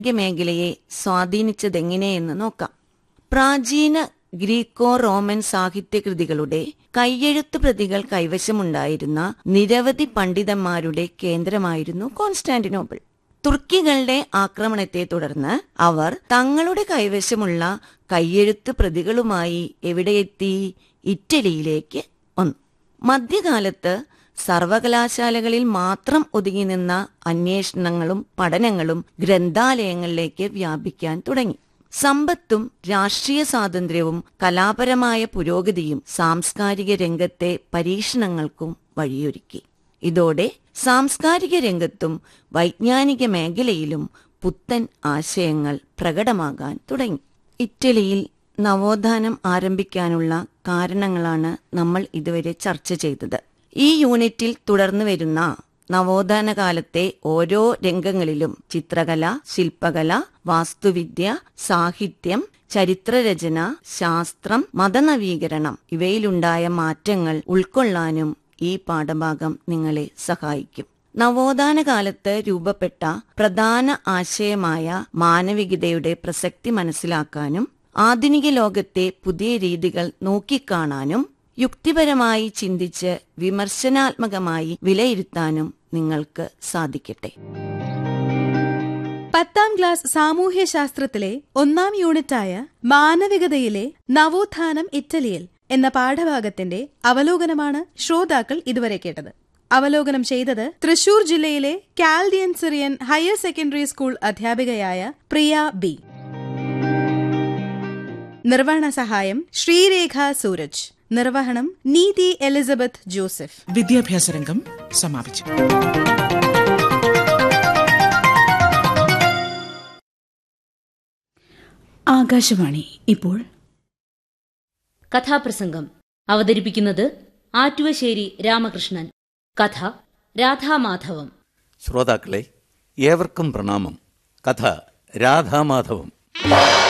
മേഖലയെ സ്വാധീനിച്ചതെങ്ങനെയെന്ന് നോക്കാം പ്രാചീന ഗ്രീക്കോ റോമൻ സാഹിത്യകൃതികളുടെ കയ്യെഴുത്ത് പ്രതികൾ കൈവശമുണ്ടായിരുന്ന നിരവധി പണ്ഡിതന്മാരുടെ കേന്ദ്രമായിരുന്നു കോൺസ്റ്റാന്റിനോപ്പിൾ തുർക്കികളുടെ ആക്രമണത്തെ തുടർന്ന് അവർ തങ്ങളുടെ കൈവശമുള്ള കയ്യെഴുത്ത് പ്രതികളുമായി എവിടെയെത്തി ഇറ്റലിയിലേക്ക് വന്നു മധ്യകാലത്ത് സർവകലാശാലകളിൽ മാത്രം ഒതുങ്ങി നിന്ന അന്വേഷണങ്ങളും പഠനങ്ങളും ഗ്രന്ഥാലയങ്ങളിലേക്ക് വ്യാപിക്കാൻ തുടങ്ങി സമ്പത്തും രാഷ്ട്രീയ സ്വാതന്ത്ര്യവും കലാപരമായ പുരോഗതിയും സാംസ്കാരിക രംഗത്തെ പരീക്ഷണങ്ങൾക്കും വഴിയൊരുക്കി ഇതോടെ സാംസ്കാരിക രംഗത്തും വൈജ്ഞാനിക മേഖലയിലും പുത്തൻ ആശയങ്ങൾ പ്രകടമാകാൻ തുടങ്ങി ഇറ്റലിയിൽ നവോത്ഥാനം ആരംഭിക്കാനുള്ള കാരണങ്ങളാണ് നമ്മൾ ഇതുവരെ ചർച്ച ചെയ്തത് ഈ യൂണിറ്റിൽ തുടർന്നു വരുന്ന നവോത്ഥാന കാലത്തെ ഓരോ രംഗങ്ങളിലും ചിത്രകല ശില്പകല വാസ്തുവിദ്യ സാഹിത്യം ചരിത്രരചന ശാസ്ത്രം മതനവീകരണം ഇവയിലുണ്ടായ മാറ്റങ്ങൾ ഉൾക്കൊള്ളാനും ഈ പാഠഭാഗം നിങ്ങളെ സഹായിക്കും നവോത്ഥാന കാലത്ത് രൂപപ്പെട്ട പ്രധാന ആശയമായ മാനവികതയുടെ പ്രസക്തി മനസ്സിലാക്കാനും ആധുനിക ലോകത്തെ പുതിയ രീതികൾ നോക്കിക്കാണാനും യുക്തിപരമായി ചിന്തിച്ച് വിമർശനാത്മകമായി വിലയിരുത്താനും നിങ്ങൾക്ക് സാധിക്കട്ടെ പത്താം ക്ലാസ് സാമൂഹ്യശാസ്ത്രത്തിലെ ഒന്നാം യൂണിറ്റായ മാനവികതയിലെ നവോത്ഥാനം ഇറ്റലിയിൽ എന്ന പാഠഭാഗത്തിന്റെ അവലോകനമാണ് ശ്രോതാക്കൾ ഇതുവരെ കേട്ടത് അവലോകനം ചെയ്തത് തൃശൂർ ജില്ലയിലെ Chaldean Syrian higher secondary school അധ്യാപികയായ പ്രിയ ബി നിർവഹണ സഹായം ശ്രീരേഖ സൂരജ് നിർവഹണം നീതി എലിസബത്ത് ജോസഫ് വിദ്യാഭ്യാസ രംഗം സമാപിച്ചു ആകാശവാണി ഇപ്പോൾ കഥാപ്രസംഗം അവതരിപ്പിക്കുന്നത് ആറ്റുവശ്ശേരി രാമകൃഷ്ണൻ കഥ രാധാമാധവം ശ്രോതാക്കളെ ഏവർക്കും പ്രണാമം കഥ രാധാമാധവം